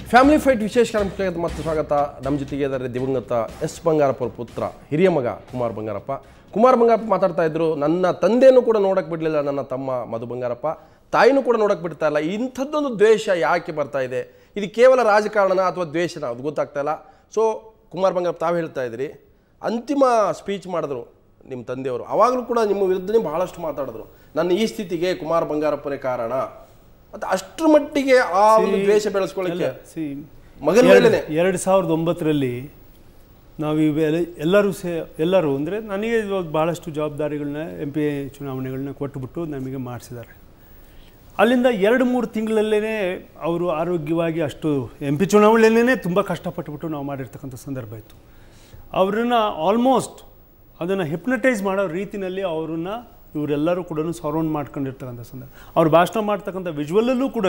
Family fight ವಿಶೇಷ ಕಾರ್ಯಕ್ರಮಕ್ಕೆ ಮತ್ತೆ ಸ್ವಾಗತ ನಮ್ಮ ಜೊತೆಗೆ ಇದ್ದಾರೆ ದಿವಂಗತ ಎಸ್ ಬಂಗಾರಪ್ಪ ಅವ್ರ ಪುತ್ರ ಹಿರಿಯ ಮಗ ಕುಮಾರ್ ಬಂಗಾರಪ್ಪ ಕುಮಾರ್ ಬಂಗಾರಪ್ಪ ಮಾತಾಡ್ತಾ ಇದ್ರು ನನ್ನ ತಂದೆನೂ ಕೂಡ ನೋಡಕ್ ಬಿಡಲಿಲ್ಲ ನನ್ನ ತಮ್ಮ ಮಧು ಬಂಗಾರಪ್ಪ ತಾಯಿನೂ ಕೂಡ ನೋಡಕ್ ಬಿಡ್ತಾ ಇಲ್ಲ ಇಂಥದ್ದೊಂದು ದ್ವೇಷ ಯಾಕೆ ಬರ್ತಾ ಇದೆ ಇದು ಕೇವಲ ರಾಜಕಾರಣನ ಅಥವಾ ದ್ವೇಷನ ಅದು ಗೊತ್ತಾಗ್ತಾ ಇಲ್ಲ ಸೊ ಕುಮಾರ್ ಬಂಗಾರಪ್ಪ ತಾವು ಹೇಳ್ತಾ ಇದ್ರಿ ಅಂತಿಮ ಸ್ಪೀಚ್ ಮಾಡಿದ್ರು ನಿಮ್ಮ ತಂದೆಯವರು ಅವಾಗಲೂ ಕೂಡ ನಿಮ್ಮ ವಿರುದ್ಧನೇ ಬಹಳಷ್ಟು ಮಾತಾಡಿದ್ರು ನನ್ನ ಈ ಸ್ಥಿತಿಗೆ ಕುಮಾರ್ ಬಂಗಾರಪ್ಪನೇ ಕಾರಣ ಮತ್ತು ಅಷ್ಟರ ಮಟ್ಟಿಗೆ ಆ ಒಂದು ದ್ವೇಷ ಬೆಳೆಸ್ಕೊಳ್ಳಿಕ್ಕೆ ಸಿ ಮಗನ ಮೇಲೇನೆ ಎರಡು ಸಾವಿರದ ಒಂಬತ್ತರಲ್ಲಿ ನಾವು ಇವೆಲ್ಲ ಎಲ್ಲರೂ ಸೇ ಎಲ್ಲರೂ ಅಂದರೆ ನನಗೆ ಇವಾಗ ಭಾಳಷ್ಟು ಜವಾಬ್ದಾರಿಗಳನ್ನ ಎಂ ಪಿ ಚುನಾವಣೆಗಳನ್ನ ಕೊಟ್ಟುಬಿಟ್ಟು ನಮಗೆ ಮಾಡಿಸಿದ್ದಾರೆ ಅಲ್ಲಿಂದ ಎರಡು ಮೂರು ತಿಂಗಳಲ್ಲೇ ಅವರು ಆರೋಗ್ಯವಾಗಿ ಅಷ್ಟು ಎಂ ಪಿ ಚುನಾವಣೆಯಲ್ಲೇ ತುಂಬ ಕಷ್ಟಪಟ್ಟುಬಿಟ್ಟು ನಾವು ಮಾಡಿರ್ತಕ್ಕಂಥ ಸಂದರ್ಭ ಇತ್ತು ಅವರನ್ನು ಆಲ್ಮೋಸ್ಟ್ ಅದನ್ನು ಹಿಪ್ನಟೈಸ್ ಮಾಡೋ ರೀತಿಯಲ್ಲಿ ಅವರನ್ನು ಇವರೆಲ್ಲರೂ ಕೂಡ ಸರೌಂಡ್ ಮಾಡ್ಕೊಂಡಿರ್ತಕ್ಕಂಥ ಸಂದರ್ಭ ಅವ್ರು ಭಾಷಣ ಮಾಡ್ತಕ್ಕಂಥ ವಿಜುವಲಲ್ಲೂ ಕೂಡ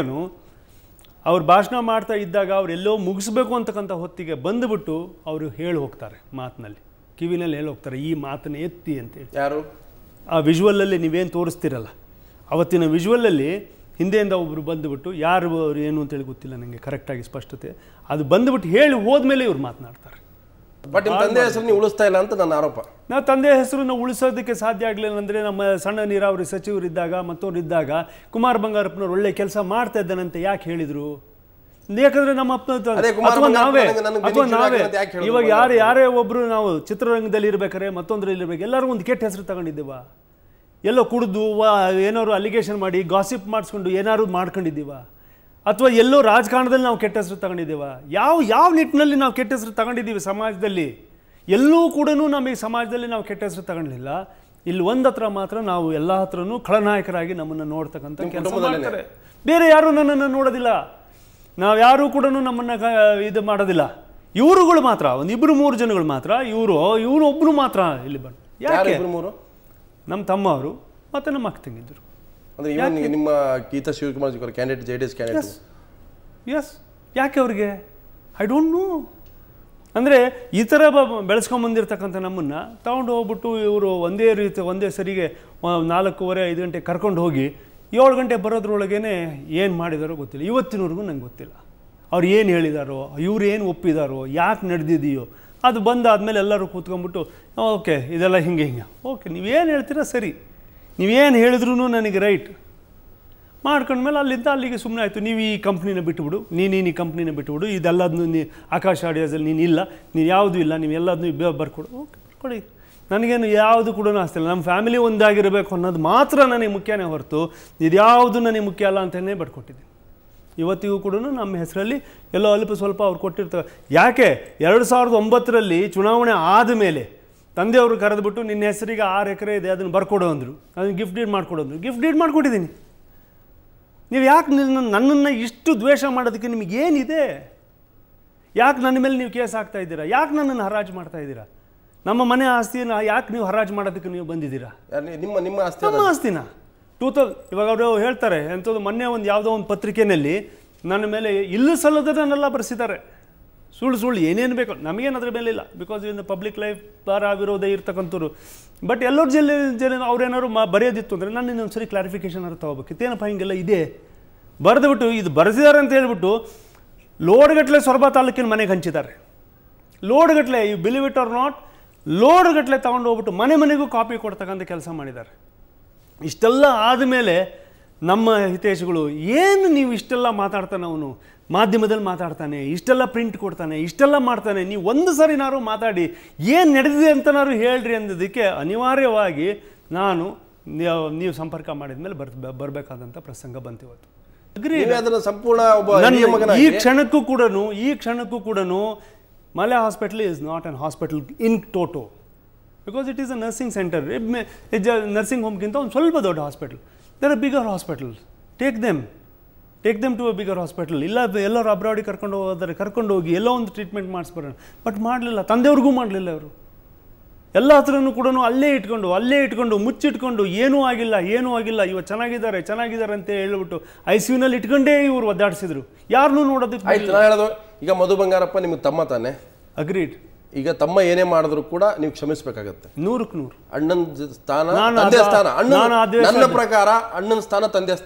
ಅವ್ರು ಭಾಷಣ ಮಾಡ್ತಾ ಇದ್ದಾಗ ಅವ್ರು ಎಲ್ಲೋ ಮುಗಿಸ್ಬೇಕು ಅಂತಕ್ಕಂಥ ಹೊತ್ತಿಗೆ ಬಂದುಬಿಟ್ಟು ಅವರು ಹೇಳಿ ಹೋಗ್ತಾರೆ ಮಾತಿನಲ್ಲಿ ಕಿವಿನಲ್ಲಿ ಹೇಳಿ ಹೋಗ್ತಾರೆ ಈ ಮಾತನ್ನ ಎತ್ತಿ ಅಂತೇಳಿ ಯಾರು ಆ ವಿಜುವಲಲ್ಲಿ ನೀವೇನು ತೋರಿಸ್ತಿರಲ್ಲ ಅವತ್ತಿನ ವಿಜುವಲಲ್ಲಿ ಹಿಂದೆಯಿಂದ ಒಬ್ಬರು ಬಂದುಬಿಟ್ಟು ಯಾರು ಅವ್ರು ಏನು ಅಂತೇಳಿ ಗೊತ್ತಿಲ್ಲ ನನಗೆ ಕರೆಕ್ಟಾಗಿ ಸ್ಪಷ್ಟತೆ ಅದು ಬಂದುಬಿಟ್ಟು ಹೇಳಿ ಹೋದ್ಮೇಲೆ ಇವ್ರು ಮಾತನಾಡ್ತಾರೆ ಬಟ್ ನಿಮ್ಮ ತಂದೆ ಹೆಸರು ನೀವು ಉಳಿಸ್ತಾ ಇಲ್ಲ ಅಂತ ನನ್ನ ಆರೋಪ ನಾವು ತಂದೆ ಹೆಸರನ್ನು ಉಳಿಸೋದಕ್ಕೆ ಸಾಧ್ಯ ಆಗಲಿಲ್ಲ ಅಂದರೆ ನಮ್ಮ ಸಣ್ಣ ನೀರಾವರಿ ಸಚಿವರಿದ್ದಾಗ ಮತ್ತೊಂದು ಇದ್ದಾಗ ಕುಮಾರ್ ಬಂಗಾರಪ್ಪನವ್ರು ಒಳ್ಳೆ ಕೆಲಸ ಮಾಡ್ತಾ ಇದ್ದಾನಂತೆ ಯಾಕೆ ಹೇಳಿದ್ರು ಯಾಕಂದ್ರೆ ನಮ್ಮ ಅಪ್ಪನ ತ- ಅದೇ ಕುಮಾರ್ ಅಥವಾ ಬಂಗಾರಪ್ಪ ನಾವೇ ನನಗೆ- ನನಗೆ ಅಥವಾ ಬೆನಿಫಿಟ್ ನಾವೇ ಆಗಲ್ಲ ಅಂತ ಯಾಕೆ ಹೇಳಿದ್ರು ಇವಾಗ ಯಾರು ಯಾರೇ ಒಬ್ರು ನಾವು ಚಿತ್ರರಂಗದಲ್ಲಿ ಇರ್ಬೇಕಾರೆ ಮತ್ತೊಂದ್ರಲ್ಲಿ ಇರ್ಬೇಕು ಎಲ್ಲರೂ ಒಂದು ಕೆಟ್ಟ ಹೆಸರು ತಗೊಂಡಿದ್ದೇವ ಎಲ್ಲೋ ಕುಡಿದು ವಾ ಏನಾದ್ರು ಅಲಿಗೇಷನ್ ಮಾಡಿ ಗಾಸಿಪ್ ಮಾಡಿಸ್ಕೊಂಡು ಏನಾದ್ರು ಮಾಡ್ಕೊಂಡಿದ್ದೀವ ಅಥವಾ ಎಲ್ಲೋ ರಾಜಕಾರಣದಲ್ಲಿ ನಾವು ಕೆಟ್ಟ ಹೆಸರು ತಗೊಂಡಿದ್ದೀವ ಯಾವ ಯಾವ ನಿಟ್ಟಿನಲ್ಲಿ ನಾವು ಕೆಟ್ಟ ಹೆಸರು ತಗೊಂಡಿದ್ದೀವಿ ಸಮಾಜದಲ್ಲಿ ಎಲ್ಲೂ ಕೂಡ ನಮಗೆ ಸಮಾಜದಲ್ಲಿ ನಾವು ಕೆಟ್ಟ ಹೆಸರು ತಗೊಂಡಿಲ್ಲ ಇಲ್ಲಿ ಒಂದ್ ಹತ್ರ ಮಾತ್ರ ನಾವು ಎಲ್ಲ ಹತ್ರನೂ ಖಳನಾಯಕರಾಗಿ ನಮ್ಮನ್ನು ನೋಡ್ತಕ್ಕಂಥ ಕೆಲಸ ಮಾಡ್ತಾರೆ ಬೇರೆ ಯಾರು ನನ್ನನ್ನು ನೋಡೋದಿಲ್ಲ ನಾವು ಯಾರೂ ಕೂಡ ನಮ್ಮನ್ನು ಕ- ಇದು ಮಾಡೋದಿಲ್ಲ ಇವರುಗಳು ಮಾತ್ರ ಒಂದು ಇಬ್ಬರು ಮೂರು ಜನಗಳು ಮಾತ್ರ ಇವರು ಇವರು ಒಬ್ಬರು ಮಾತ್ರ ಇಲ್ಲಿ ಬಂದು ಯಾರು ಯಾಕೆ ಇಬ್ರು ಮೂರು ನಮ್ಮ ತಮ್ಮ ಅವರು ಮತ್ತು ನಮ್ಮ ಅಕ್ಕ ತಂಗಿದ್ರು ಅಂದ್ರೆ ಇವನ್ ನಿಮ್ಮ Geetha Shivakumar ji candidate J D S candidate ಎಸ್ ಯಾಕೆ ಅವ್ರಿಗೆ ಐ ಡೋಂಟ್ ನೋ ಅಂದರೆ ಈ ಥರ ಬ- ಬೆಳೆಸ್ಕೊಂಬಂದಿರ್ತಕ್ಕಂಥ ನಮ್ಮನ್ನು ತಗೊಂಡು ಹೋಗ್ಬಿಟ್ಟು ಇವರು ಒಂದೇ ರೀತಿ ಒಂದೇ ಸರಿಗೆ ವ- ನಾಲ್ಕೂವರೆ ಐದು ಗಂಟೆ ಕರ್ಕೊಂಡು ಹೋಗಿ ಏಳು ಗಂಟೆ ಬರೋದ್ರೊಳಗೇನೆ ಏನು ಮಾಡಿದಾರೋ ಗೊತ್ತಿಲ್ಲ ಇವತ್ತಿನವರೆಗೂ ನಂಗೆ ಗೊತ್ತಿಲ್ಲ ಅವ್ರು ಏನು ಹೇಳಿದಾರೋ ಇವ್ರು ಏನು ಒಪ್ಪಿದಾರೋ ಯಾಕೆ ನಡೆದಿದೆಯೋ ಅದು ಬಂದಾದ್ಮೇಲೆ ಎಲ್ಲರೂ ಕೂತ್ಕೊಂಡ್ಬಿಟ್ಟು ಓಕೆ ಇದೆಲ್ಲ ಹಿಂಗೆ ಹಿಂಗೆ ಓಕೆ ನೀವೇನು ಹೇಳ್ತೀರಾ ಸರಿ ನೀವೇನು ಹೇಳಿದ್ರೂ ನನಗೆ ರೈಟ್ ಮಾಡ್ಕೊಂಡ್ಮೇಲೆ ಅಲ್ಲಿಂದ ಅಲ್ಲಿಗೆ ಸುಮ್ಮನೆ ಆಯಿತು ನೀವು ಈ ಕಂಪ್ನಿನ ಬಿಟ್ಟುಬಿಡು ನೀನು ನೀನು ಈ ಕಂಪ್ನಿನ ಬಿಟ್ಟುಬಿಡು ಇದೆಲ್ಲದನ್ನು ನೀ ಆಕಾಶ ಆಡಿಯೋಸಲ್ಲಿ ನೀನು ಇಲ್ಲ ನೀನು ಯಾವುದೂ ಇಲ್ಲ ನೀವು ಎಲ್ಲದನ್ನೂ ಬೇ ಬರ್ಕೊಡು ಓಕೆ ಬರ್ಕೊಡಿ ನನಗೇನು ಯಾವುದು ಕೂಡ ಆಸ್ತಿಲ್ಲ ನಮ್ಮ ಫ್ಯಾಮಿಲಿ ಒಂದಾಗಿರಬೇಕು ಅನ್ನೋದು ಮಾತ್ರ ನನಗೆ ಮುಖ್ಯನೇ ಹೊರತು ಇದ್ಯಾವುದು ನನಗೆ ಮುಖ್ಯ ಅಲ್ಲ ಅಂತಲೇ ಬರ್ಕೊಟ್ಟಿದ್ದೀನಿ ಇವತ್ತಿಗೂ ಕೂಡ ನಮ್ಮ ಹೆಸರಲ್ಲಿ ಎಲ್ಲೋ ಅಲ್ಪ ಸ್ವಲ್ಪ ಅವ್ರು ಕೊಟ್ಟಿರ್ತಾರೆ ಯಾಕೆ ಎರಡು ಸಾವಿರದ ಒಂಬತ್ತರಲ್ಲಿ ಚುನಾವಣೆ ಆದ ಮೇಲೆ ತಂದೆಯವರು ಕರೆದುಬಿಟ್ಟು ನಿನ್ನ ಹೆಸರಿಗೆ ಆರು ಎಕರೆ ಇದೆ ಅದನ್ನು ಬರ್ಕೊಡು ಅಂದರು ಅದನ್ನು ಗಿಫ್ಟ್ ಡೀಡ್ ಮಾಡಿಕೊಡು ಅಂದರು ಗಿಫ್ಟ್ ಡೀಡ್ ಮಾಡಿಕೊಟ್ಟಿದ್ದೀನಿ ನೀವು ಯಾಕೆ ನನ್ನ ನನ್ನನ್ನು ಇಷ್ಟು ದ್ವೇಷ ಮಾಡೋದಕ್ಕೆ ನಿಮಗೇನಿದೆ ಯಾಕೆ ನನ್ನ ಮೇಲೆ ನೀವು ಕೇಸ್ ಹಾಕ್ತಾ ಇದ್ದೀರಾ ಯಾಕೆ ನನ್ನನ್ನು ಹರಾಜು ಮಾಡ್ತಾ ಇದ್ದೀರಾ ನಮ್ಮ ಮನೆ ಆಸ್ತಿನ ಯಾಕೆ ನೀವು ಹರಾಜು ಮಾಡೋದಕ್ಕೆ ನೀವು ಬಂದಿದ್ದೀರಾ ಯಾರು ನೀವು- ನಿಮ್ಮ ನಿಮ್ಮ ಆಸ್ತಿ ನಮ್ಮ ಆಸ್ತಿನ ಟೂ ತೌ ಇವಾಗ ಅವರು ಹೇಳ್ತಾರೆ ಎಂಥದ್ದು ಮೊನ್ನೆ ಒಂದು ಯಾವುದೋ ಒಂದು ಪತ್ರಿಕೆಯಲ್ಲಿ ನನ್ನ ಮೇಲೆ ಇಲ್ಲ ಸಲ್ಲದನ್ನೆಲ್ಲ ಬರೆಸಿದ್ದಾರೆ ಸುಳ್ಳು ಸುಳ್ಳು ಏನೇನು ಬೇಕು ನಮಗೇನು ಅದ್ರ ಮೇಲೆ ಇಲ್ಲ ಬಿಕಾಸ್ ಇನ್ ಪಬ್ಲಿಕ್ ಲೈಫ್ ಬಾರ ವಿರೋಧ ಇರ್ತಕ್ಕಂಥವ್ರು ಬಟ್ ಎಲ್ಲರ ಜನ ಜನ ಅವ್ರೇನಾದ್ರು ಮಾ ಬರೆಯೋದಿತ್ತು ಅಂದರೆ ನಾನು ಇನ್ನೊಂದು ಸರಿ ಕ್ಲಾರಿಫಿಕೇಶನ್ ಅವ್ರು ತಗೋಬೇಕು ಏನಪ್ಪ ಹಿಂಗೆಲ್ಲ ಇದೆ ಬರೆದುಬಿಟ್ಟು ಇದು ಬರೆದಿದ್ದಾರೆ ಅಂತ ಹೇಳ್ಬಿಟ್ಟು ಲೋಡ್ಗಟ್ಲೆ ಸೊರಬ ತಾಲೂಕಿನ ಮನೆಗೆ ಹಂಚಿದ್ದಾರೆ ಲೋಡ್ಗಟ್ಲೆ you believe it or not ಲೋಡ್ಗಟ್ಲೆ ತಗೊಂಡು ಹೋಗ್ಬಿಟ್ಟು ಮನೆ ಮನೆಗೂ ಕಾಪಿ ಕೊಡ್ತಕ್ಕಂಥ ಕೆಲಸ ಮಾಡಿದ್ದಾರೆ ಇಷ್ಟೆಲ್ಲ ಆದಮೇಲೆ ನಮ್ಮ ಹಿತೇಶಗಳು ಏನು ನೀವು ಇಷ್ಟೆಲ್ಲ ಮಾತಾಡ್ತಾನೆ ಅವನು ಮಾಧ್ಯಮದಲ್ಲಿ ಮಾತಾಡ್ತಾನೆ ಇಷ್ಟೆಲ್ಲ ಪ್ರಿಂಟ್ ಕೊಡ್ತಾನೆ ಇಷ್ಟೆಲ್ಲ ಮಾಡ್ತಾನೆ ನೀವು ಒಂದು ಸರಿನಾರು ಮಾತಾಡಿ ಏನು ನಡೆದಿದೆ ಅಂತನಾರು ಹೇಳ್ರಿ ಅಂದಿದ್ದಕ್ಕೆ ಅನಿವಾರ್ಯವಾಗಿ ನಾನು ನೀವು- ನೀವು ಸಂಪರ್ಕ ಮಾಡಿದ ಮೇಲೆ ಬರ್ ಬರಬೇಕಾದಂಥ ಪ್ರಸಂಗ ಬಂತಿವತ್ತು ಅಗ್ರಿ ನೀವೇ ಅದನ್ನ ಸಂಪೂರ್ಣ ಒಬ್ಬ ನನ್ನ ಹಿರಿಯ ಈ ಮಗನಾಗಿ ಕ್ಷಣಕ್ಕೂ ಕೂಡ ಈ ಕ್ಷಣಕ್ಕೂ ಕೂಡ ಮಲೆ hospital is not an hospital in toto because it is a nursing centre nursing ಹೋಮ್ಗಿಂತ ಒಂದು ಸ್ವಲ್ಪ ದೊಡ್ಡ hospital there are bigger hospital take them take them to a bigger hospital ಇಲ್ಲ ಎಲ್ಲರೂ ಅಬ್ರಾಡಿಗೆ ಕರ್ಕೊಂಡು ಹೋದರೆ ಕರ್ಕೊಂಡು ಹೋಗಿ ಎಲ್ಲೋ ಒಂದು ಟ್ರೀಟ್ಮೆಂಟ್ ಮಾಡಿಸ್ಬರೋಣ ಬಟ್ ಮಾಡಲಿಲ್ಲ ತಂದೆಯವ್ರಿಗೂ ಮಾಡಲಿಲ್ಲ ಅವರು ಎಲ್ಲ ಹತ್ರನೂ ಕೂಡ ಅಲ್ಲೇ ಇಟ್ಕೊಂಡು ಅಲ್ಲೇ ಇಟ್ಕೊಂಡು ಮುಚ್ಚಿಟ್ಕೊಂಡು ಏನೂ ಆಗಿಲ್ಲ ಏನೂ ಆಗಿಲ್ಲ ಇವ ಚೆನ್ನಾಗಿದ್ದಾರೆ ಚೆನ್ನಾಗಿದ್ದಾರೆ ಅಂತ ಹೇಳ್ಬಿಟ್ಟು ಐ ಸಿ ಯುನಲ್ಲಿ ಇಟ್ಕೊಂಡೇ ಇವರು ಒದ್ದಾಡಿಸಿದ್ರು ಯಾರನ್ನೂ ನೋಡೋದಕ್ಕೆ ಆಯ್ತು ನಾ ಹೇಳೋದು ಈಗ ಮಧು ಬಂಗಾರಪ್ಪ ನಿಮ್ಗೆ ತಮ್ಮ ತಾನೆ ಅಗ್ರೀಡ್ ಈಗ ತಮ್ಮ ಏನೇ ಮಾಡಿದ್ರು ಕೂಡ ನೀವು ಕ್ಷಮಿಸ್ಬೇಕಾಗತ್ತೆ ನೂರಕ್ಕೆ ನೂರು ಅಣ್ಣನ ಜ- ಸ್ಥಾನ ನಾನು ತಂದೆ ಅದ- ಸ್ಥಾನ ಅಣ್ಣ ನಾನು ಆ ದ್ವೇಷ- ನನ್ನ ಪ್ರಕಾರ ಅಣ್ಣನ ಸ್ಥಾನ ತಂದೆ ಸ್ಥಾನ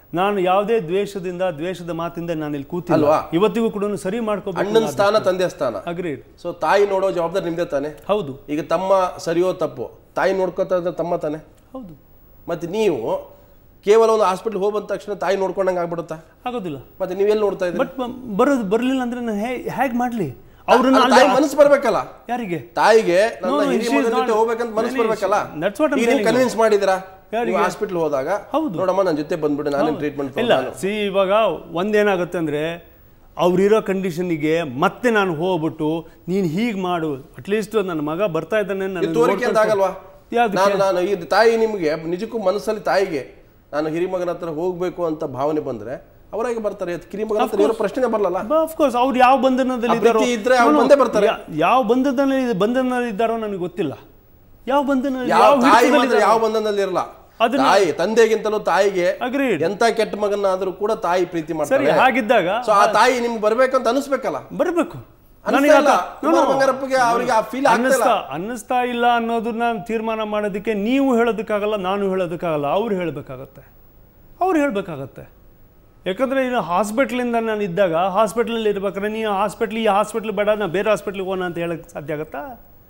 ನಾನು ಯಾವುದೇ ದ್ವೇಷದಿಂದ ದ್ವೇಷದ ಮಾತಿಂದ ನಾನು ಇಲ್ಲಿ ಕೂತಿಲ್ಲ ಅಲ್ವಾ? ಇವತ್ತಿಗೂ ಕೂಡ ಸರಿ ಮಾಡ್ಕೋಬೇಕು ಅಣ್ಣನ ಸ್ಥಾನ ತಂದೆ ಸ್ಥಾನ ಅಗ್ರೀಡ್ ಸೊ ತಾಯಿ ನೋಡೋ ಜವಾಬ್ದಾರಿ ನಿಮ್ದೇ ತಾನೆ ಹೌದು ಈಗ ತಮ್ಮ ಸರಿಯೋ ತಪ್ಪು ತಾಯಿ ನೋಡ್ಕೊತಾ ಇದ್ರೆ ತಮ್ಮ ತಾನೆ ಹೌದು ಮತ್ತೆ ನೀವು ಕೇವಲ ಒಂದು ಹಾಸ್ಪಿಟ್ಲ್ ಹೋಗಿ ಬಂದ ತಕ್ಷಣ ತಾಯಿ ನೋಡ್ಕೊಂಡಂಗೆ ಆಗ್ಬಿಡುತ್ತಾ ಆಗೋದಿಲ್ಲ ಮತ್ತೆ ನೀವೆಲ್ಲಿ ನೋಡ್ತಾ ಇದ್ರಿ ಬಟ್ ಬರೋದು ಬರಲಿಲ್ಲ ಅಂದ್ರೆ ನಾನು ಹೇಗೆ ಮಾಡಲಿ ಅವ್ರನ್ನ ಅಲ್ಲ, ತಾಯಿ ಮನಸ್ಸು ಬರ್ಬೇಕಲ್ಲ ಯಾರಿಗೆ ತಾಯಿಗೆ ನನ್ನ No, no, ಹಿರಿಯ she is ಮಗನ ಜೊತೆ not- ಹೋಗ್ಬೇಕಂತ ಮನಸ್ಸು No, no, ಬರ್ಬೇಕಲ್ಲ that's what I'm ಈಗ ನೀವು telling you. ಕನ್ವಿನ್ಸ್ ಮಾಡಿದಿರಾ ಯಾರಿಗೆ? ನೀವು ಹಾಸ್ಪಿಟ್ಲ್ ಹೋದಾಗ ಹೌದು. ನೋಡಮ್ಮ ನನ್ನ ಜೊತೆ ಬಂದ್ಬಿಡಿ ನಾನು ಟ್ರೀಟ್ಮೆಂಟ್ ಇಲ್ಲ ಸಿ ಇವಾಗ ಒಂದೇನಾಗುತ್ತೆ ಅಂದರೆ ಅವ್ರಿರೋ ಕಂಡೀಷನಿಗೆ ಮತ್ತೆ ನಾನು ಹೋಗ್ಬಿಟ್ಟು ನೀನು ಹೀಗೆ ಮಾಡು ಅಟ್ಲೀಸ್ಟ್ ನನ್ನ ಮಗ ಬರ್ತಾ ಇದ್ದಾನೆ ನನ್ನ ತೋರಿಕೆ ಅಂತ ಆಗಲ್ವಾ ಯಾವ್ದಕ್ಕೆ? ನಾನು ನಾನು ಈ ತಾಯಿ ನಿಮಗೆ ನಿಜಕ್ಕೂ ಮನಸ್ಸಲ್ಲಿ ತಾಯಿಗೆ ನಾನು ಹಿರಿಮಗನ ಹತ್ರ ಹೋಗ್ಬೇಕು ಅಂತ ಭಾವನೆ ಬಂದ್ರೆ ಅವರಾಗೆ ಬರ್ತಾರೆ ಕಿರಿಮಗನ ಹತ್ರ ಇರೋ ಪ್ರಶ್ನೆ ಬರಲ್ಲ ಅಫ್ಕೋರ್ಸ್ ಅವ್ರು ಯಾವ ಬಂಧನದಲ್ಲಿ ಆ ಪ್ರೀತಿ ಇದ್ದಾರೋ ಇದ್ರೆ ಅವ್ರು No, no, ಬಂದೇ ಬರ್ತಾರೆ. ಯಾ- ಯಾವ ಬಂಧನದಲ್ಲಿ ಬಂಧನದಲ್ಲಿ ಇದ್ದಾರೋ ನನಗೆ ಗೊತ್ತಿಲ್ಲ ಯಾವ ಬಂಧನ ಯಾವ ಯಾವ ತಾಯಿ ಹಿಡಿತದಲ್ಲಿ ಮಾತ್ರ ಇದ್ದಾರೋ? ಯಾವ ಬಂಧನದಲ್ಲಿ ಇರಲ್ಲ ಅದನ್ನ- ತಾಯಿ ತಂದೆಗಿಂತಲೂ ತಾಯಿಗೆ Agreed. ಎಂತ ಕೆಟ್ಟ ಮಗನಾದ್ರೂ ಕೂಡ ತಾಯಿ ಪ್ರೀತಿ ಸರಿ ಮಾಡ್ತಾರೆ ಹಾಗಿದ್ದಾಗ ಸೊ ಆ ತಾಯಿ ನಿಮ್ಗೆ ಬರ್ಬೇಕಂತ ಅನಿಸ್ಬೇಕಲ್ಲ ಬರಬೇಕು ಅನಿಸ್ತಾ ಇಲ್ಲ. ಕುಮಾರ್ ಬಂಗಾರಪ್ಪಗೆ ಅವ್ರಿಗೆ ಆ feel ಆಗ್ತಾ ಇಲ್ಲ. ಅನ್ನಿಸ್ತಾ ಅನ್ನಿಸ್ತಾ ಇಲ್ಲ ಅನ್ನೋದನ್ನ ತೀರ್ಮಾನ ಮಾಡೋದಕ್ಕೆ ನೀವು ಹೇಳೋದಕ್ಕಾಗಲ್ಲ ನಾನು ಹೇಳೋದಕ್ಕಾಗಲ್ಲ ಅವ್ರು ಹೇಳಬೇಕಾಗತ್ತೆ ಅವ್ರು ಹೇಳಬೇಕಾಗತ್ತೆ ಯಾಕಂದರೆ ಇನ್ನು ಹಾಸ್ಪಿಟ್ಲಿಂದ ನಾನು ಇದ್ದಾಗ ಹಾಸ್ಪಿಟ್ಲಲ್ಲಿ ಇರ್ಬೇಕಾದ್ರೆ ನೀವು ಹಾಸ್ಪಿಟ್ಲ್ ಈ ಹಾಸ್ಪಿಟ್ಲ್ ಬೇಡ ನಾ ಬೇರೆ ಹಾಸ್ಪಿಟ್ಲಿಗೆ ಹೋಗೋಣ ಅಂತ ಹೇಳಕ್ಕೆ ಸಾಧ್ಯ ಆಗುತ್ತಾ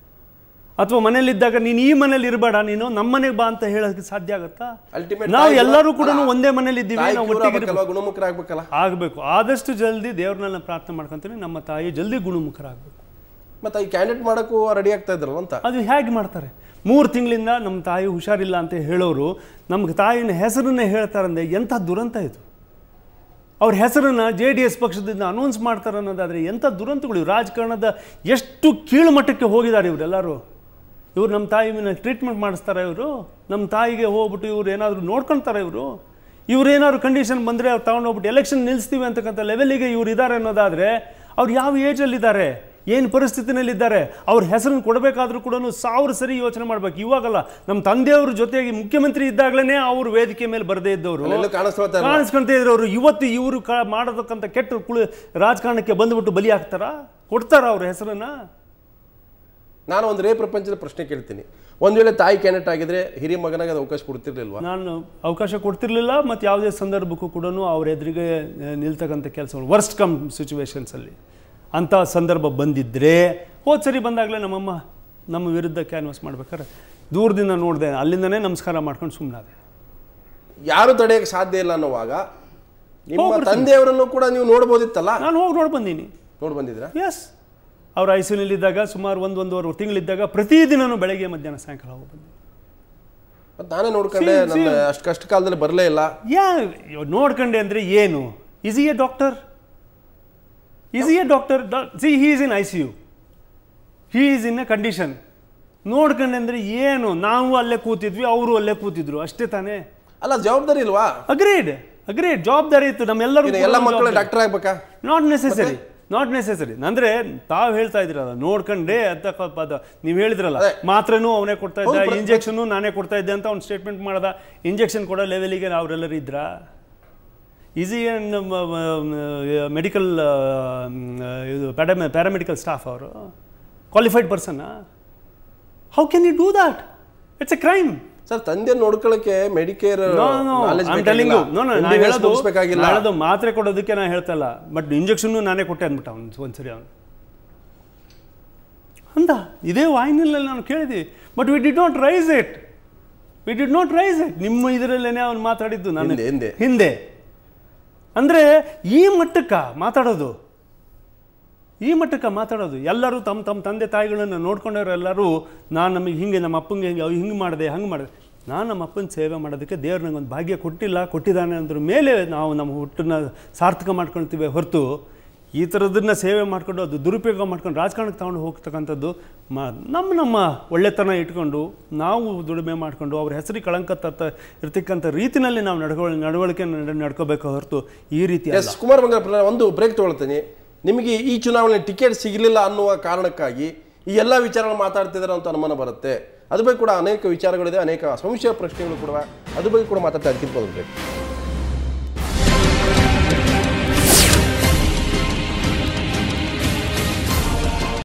ಅಥವಾ ಮನೇಲಿದ್ದಾಗ ನೀನು ಈ ಮನೇಲಿ ಇರಬೇಡ ನೀನು ನಮ್ಮ ಮನೆಗೆ ಬಾ ಅಂತ ಹೇಳೋಕ್ಕೆ ಸಾಧ್ಯ ಆಗುತ್ತಾ Ultimate ನಾವು ತಾಯಿ ಎಲ್ಲರೂ ಕೂಡ ಅಲ್ಲ, ಒಂದೇ ಮನೇಲಿ ಇದ್ದೀವಿ ತಾಯಿ ನಾವು cure ಒಟ್ಟಿಗೆ ಆಗ್ಬೇಕಲ್ವಾ, ಗುಣಮುಖರಾಗ್ಬೇಕಲ್ಲ ಆಗಬೇಕು ಆದಷ್ಟು ಜಲ್ದಿ ದೇವ್ರನ್ನೆಲ್ಲ ಪ್ರಾರ್ಥನೆ ಮಾಡ್ಕೊಂತೀನಿ ನಮ್ಮ ತಾಯಿ ಜಲ್ದಿ ಗುಣಮುಖರಾಗಬೇಕು ಮತ್ತೆ ಈ ಕ್ಯಾಂಡಿಡೇಟ್ ಮಾಡಕ್ಕೂ ರೆಡಿ ಆಗ್ತಾ ಇದ್ರಲ್ಲ ಅಂತ ಅದು ಹೇಗೆ ಮಾಡ್ತಾರೆ ಮೂರು ತಿಂಗಳಿಂದ ನಮ್ಮ ತಾಯಿ ಹುಷಾರಿಲ್ಲ ಅಂತ ಹೇಳೋರು ನಮ್ಗೆ ತಾಯಿನ ಹೆಸರನ್ನೇ ಹೇಳ್ತಾರಂದ್ರೆ ಎಂಥ ದುರಂತ ಇದು ಅವ್ರ ಹೆಸರನ್ನು ಜೆ ಡಿ ಎಸ್ ಪಕ್ಷದಿಂದ ಅನೌನ್ಸ್ ಮಾಡ್ತಾರೆ ಅನ್ನೋದಾದರೆ ಎಂಥ ದುರಂತಗಳು ಇವು. ರಾಜಕಾರಣದ ಎಷ್ಟು ಕೀಳು ಮಟ್ಟಕ್ಕೆ ಹೋಗಿದ್ದಾರೆ ಇವರೆಲ್ಲರೂ ಇವ್ರು ನಮ್ಮ ತಾಯಿನ ಟ್ರೀಟ್ಮೆಂಟ್ ಮಾಡಿಸ್ತಾರೆ ಇವರು ನಮ್ಮ ತಾಯಿಗೆ ಹೋಗ್ಬಿಟ್ಟು ಇವ್ರು ಏನಾದರೂ ನೋಡ್ಕೊಳ್ತಾರೆ ಇವರು ಇವ್ರು ಏನಾದ್ರು ಕಂಡೀಷನ್ ಬಂದರೆ ಅವ್ರು ತಗೊಂಡೋಗ್ಬಿಟ್ಟು ಎಲೆಕ್ಷನ್ ನಿಲ್ಲಿಸ್ತೀವಿ ಅಂತಕ್ಕಂಥ ಲೆವೆಲಿಗೆ ಇವ್ರು ಇದ್ದಾರೆ ಅನ್ನೋದಾದರೆ ಅವ್ರು ಯಾವ ಏಜಲ್ಲಿದ್ದಾರೆ ಏನು ಪರಿಸ್ಥಿತಿನಲ್ಲಿದ್ದಾರೆ ಅವ್ರ ಹೆಸರನ್ನು ಕೊಡಬೇಕಾದ್ರೂ ಕೂಡ ಸಾವಿರ ಸರಿ ಯೋಚನೆ ಮಾಡ್ಬೇಕು ಇವಾಗಲ್ಲ ನಮ್ಮ ತಂದೆಯವ್ರ ಜೊತೆಗೆ ಮುಖ್ಯಮಂತ್ರಿ ಇದ್ದಾಗಲೇ ಅವರು ವೇದಿಕೆ ಮೇಲೆ ಬರದೇ ಇದ್ದವರು ಅಲ್ಲೆಲ್ಲೂ ಕಾಣಿಸ್ಕೊಳ್ತಾ ಇಲ್ಲ ಕಾಣಿಸ್ಕೊಂತ ಇದ್ರವರು ಇವತ್ತು ಇವರು ಕ ಮಾಡತಕ್ಕಂಥ ಕೆಟ್ಟ ಕುಳಿ ರಾಜಕಾರಣಕ್ಕೆ ಬಂದ್ಬಿಟ್ಟು ಬಲಿ ಹಾಕ್ತಾರ ಕೊಡ್ತಾರ ಅವ್ರ ಹೆಸರನ್ನ ನಾನು ಒಂದು ರೇ ಪ್ರಪಂಚದ ಪ್ರಶ್ನೆ ಕೇಳ್ತೀನಿ ಒಂದ್ ವೇಳೆ ತಾಯಿ ಕ್ಯಾಂಡಿಡೇಟ್ ಆಗಿದ್ರೆ ಹಿರಿಯ ಮಗನಾಗ ಅದು ಅವಕಾಶ ಕೊಡ್ತಿರ್ಲಿಲ್ವಾ ನಾನು ಅವಕಾಶ ಕೊಡ್ತಿರ್ಲಿಲ್ಲ ಮತ್ತು ಯಾವುದೇ ಸಂದರ್ಭಕ್ಕೂ ಕೂಡ ಅವ್ರ ಎದುರಿಗೆ ಆ, ನಿಲ್ತಕ್ಕಂಥ ಕೆಲಸಗಳು ವರ್ಸ್ಟ್ ಕಮ್ ಸಿಚುವೇಶನ್ಸಲ್ಲಿ ಅಂಥ ಸಂದರ್ಭ ಬಂದಿದ್ದರೆ ಹೋದ ಸರಿ ಬಂದಾಗಲೇ ನಮ್ಮಮ್ಮ ನಮ್ಮ ವಿರುದ್ಧ ಕ್ಯಾನ್ವಾಸ್ ಮಾಡ್ಬೇಕಾದ್ರೆ ದೂರದಿಂದ ನೋಡಿದೆ ಅಲ್ಲಿಂದನೇ ನಮಸ್ಕಾರ ಮಾಡ್ಕೊಂಡು ಸುಮ್ಮನಾದೆ ಯಾರು ತಡೆಯಕ್ಕೆ ಸಾಧ್ಯ ಇಲ್ಲ ಅನ್ನೋವಾಗ ನಿಮ್ಮ ಹೋಗ್ಬಿಡ್ತೀನಿ. ತಂದೆಯವರನ್ನು ಕೂಡ ನೀವು ನೋಡ್ಬೋದಿತ್ತಲ್ಲ ನಾನು ಹೋಗಿ ನೋಡಿ ಬಂದೀನಿ ನೋಡ್ ಬಂದಿದ್ರಾ ಎಸ್ ಅವ್ರ ಐಸಿನಲ್ಲಿದ್ದಾಗ ಸುಮಾರು ಒಂದು ಒಂದೂವರೆ ತಿಂಗಳಿದ್ದಾಗ ಪ್ರತಿದಿನನೂ ಬೆಳಗ್ಗೆ ಮಧ್ಯಾಹ್ನ ಸಾಯಂಕಾಲ ಹೋಗಿ ಬಂದೆ ಮತ್ತೆ ನಾನೇ ನೋಡ್ಕೊಂಡೆ See, ನನ್ನ ಅಷ್ಟು ಕಷ್ಟ ಕಾಲದಲ್ಲಿ ಬರಲೇ ಇಲ್ಲ ಯಾ ಇವಾಗ್ ನೋಡ್ಕೊಂಡೆ ಅಂದರೆ ಏನು is a doctor is a doctor see he is in I C U he is in a condition ನೋಡ್ಕೊಂಡೆ ಅಂದರೆ ಏನು ನಾವು ಅಲ್ಲೇ ಕೂತಿದ್ವಿ ಅವರು ಅಲ್ಲೇ ಕೂತಿದ್ರು ಅಷ್ಟೇ ತಾನೇ ಅಲ್ಲ ಜವಾಬ್ದಾರಿ ಇಲ್ವಾ ಅಗ್ರೇಡ್ ಅಗ್ರೇಡ್ ಜವಾಬ್ದಾರಿ ಇತ್ತು ನಮ್ಮೆಲ್ಲರೂ ಇನ್ನು ಎಲ್ಲ ಮಕ್ಕಳು ಡಾಕ್ಟರ್ ಆಗ್ಬೇಕಾ ನಾಟ್ ನೆಸೆಸರಿ ನಾಟ್ ನೆಸೆಸರಿ ಅಂದ್ರೆ ತಾವು ಹೇಳ್ತಾ ಇದ್ರಲ್ಲ ನೋಡ್ಕೊಂಡೆ ಅಂತ ಪದ ನೀವು ಹೇಳಿದ್ರಲ್ಲ ಅದೇ. ಮಾತ್ರನೂ ಅವನೇ ಕೊಡ್ತಾ ಇದ್ದ ಹೌದು, ಪ್ರ- ಇಂಜೆಕ್ಷನ್ ನಾನೇ ಕೊಡ್ತಾ ಇದ್ದೆ ಅಂತ ಅವ್ನು ಸ್ಟೇಟ್ಮೆಂಟ್ ಮಾಡ್ದ ಇಂಜೆಕ್ಷನ್ ಕೊಡೋ ಲೆವೆಲಿಗೆ ಅವರೆಲ್ಲರೂ ಇದ್ರಾ ಈಸಿ ಆ್ಯಂಡ್ ಮೆಡಿಕಲ್ ಇದು ಪ್ಯಾಡಮೆ ಪ್ಯಾರಾಮೆಡಿಕಲ್ ಸ್ಟಾಫ್ ಅವರು qualified person how can you do that it's a crime sir ತಂದೆ ನೋಡ್ಕೊಳ್ಳಕ್ಕೆ medicare no no I'm telling you no no ನಾ ಹೇಳೋದು ನಾ ಹೇಳೋದು ಮಾತ್ರೆ ಕೊಡೋದಕ್ಕೆ ನಾ ಹೇಳ್ತಾ ಇಲ್ಲ ಬಟ್ ಇಂಜೆಕ್ಷನ್ನು ನಾನೇ ಕೊಟ್ಟೆ ಅಂದ್ಬಿಟ್ಟ ಅವ್ನು ಒಂದ್ಸರಿ ಅವನು ಅಂದ ಇದೇ ವಾಹಿನಿಯಲ್ಲಿ ನಾನು ಕೇಳಿದ್ವಿ but we did not raise it we did not raise it ನಿಮ್ಮ ಇದರಲ್ಲೇನೆ ಅವ್ನು ಮಾತಾಡಿದ್ದು ನಾನು ಹಿಂದೆ, ಹಿಂದೆ. ಹಿಂದೆ ಅಂದರೆ ಈ ಮಟ್ಟಕ್ಕ ಮಾತಾಡೋದು ಈ ಮಟ್ಟಕ್ಕೆ ಮಾತಾಡೋದು ಎಲ್ಲರೂ ತಮ್ಮ ತಮ್ಮ ತಂದೆ ತಾಯಿಗಳನ್ನು ನೋಡ್ಕೊಂಡವ್ರು ಎಲ್ಲರೂ ನಾನು ನಮಗೆ ಹಿಂಗೆ ನಮ್ಮ ಅಪ್ಪಂಗೆ ಹಿಂಗೆ ಅವ್ ಹಿಂಗೆ ಮಾಡಿದೆ ಹಂಗೆ ಮಾಡಿದೆ ನಾನು ನಮ್ಮ ಅಪ್ಪನ ಸೇವೆ ಮಾಡೋದಕ್ಕೆ ದೇವ್ರು ನಂಗೊಂದು ಭಾಗ್ಯ ಕೊಟ್ಟಿಲ್ಲ ಕೊಟ್ಟಿದ್ದಾನೆ ಅಂದ್ರ ಮೇಲೆ ನಾವು ನಮ್ಮ ಹುಟ್ಟನ್ನ ಸಾರ್ಥಕ ಮಾಡ್ಕೊಳ್ತೀವಿ ಹೊರತು ಈ ಥರದನ್ನ ಸೇವೆ ಮಾಡ್ಕೊಂಡು ಅದು ದುರುಪಯೋಗ ಮಾಡ್ಕೊಂಡು ರಾಜಕಾರಣಕ್ಕೆ ತಗೊಂಡು ಹೋಗ್ತಕ್ಕಂಥದ್ದು ಮಾ ನಮ್ಮ ನಮ್ಮ ಒಳ್ಳೆತನ ಇಟ್ಕೊಂಡು ನಾವು ದುಡಿಮೆ ಮಾಡಿಕೊಂಡು ಅವ್ರ ಹೆಸರಿಗೆ ಕಳಂಕ ತರ್ತ ಇರ್ತಕ್ಕಂಥ ರೀತಿನಲ್ಲಿ ನಾವು ನಡ್ಕೊಳ್ ನಡವಳಿಕೆ ನಡ್- ನಡ್ಕೋಬೇಕು ಹೊರತು ಈ ರೀತಿ ಅಲ್ಲ ಎಸ್ ಕುಮಾರ್ ಬಂಗಾರಪ್ಪ ಒಂದು ಬ್ರೇಕ್ ತಗೊಳ್ತೀನಿ ನಿಮಗೆ ಈ ಚುನಾವಣೆ ಟಿಕೆಟ್ ಸಿಗಲಿಲ್ಲ ಅನ್ನುವ ಕಾರಣಕ್ಕಾಗಿ ಈ ಎಲ್ಲ ವಿಚಾರಗಳು ಮಾತಾಡ್ತಿದ್ದಾರೆ ಅಂತ ಅನುಮಾನ ಬರುತ್ತೆ ಅದ್ರ ಬಗ್ಗೆ ಕೂಡ ಅನೇಕ ವಿಚಾರಗಳಿದೆ ಅನೇಕ ಸಂಶಯ ಪ್ರಶ್ನೆಗಳು ಕೂಡ ಅದ್ರ ಬಗ್ಗೆ ಕೂಡ ಮಾತಾಡ್ತಾ ಅದಕ್ಕಿಂತ ಬ್ರೇಕ್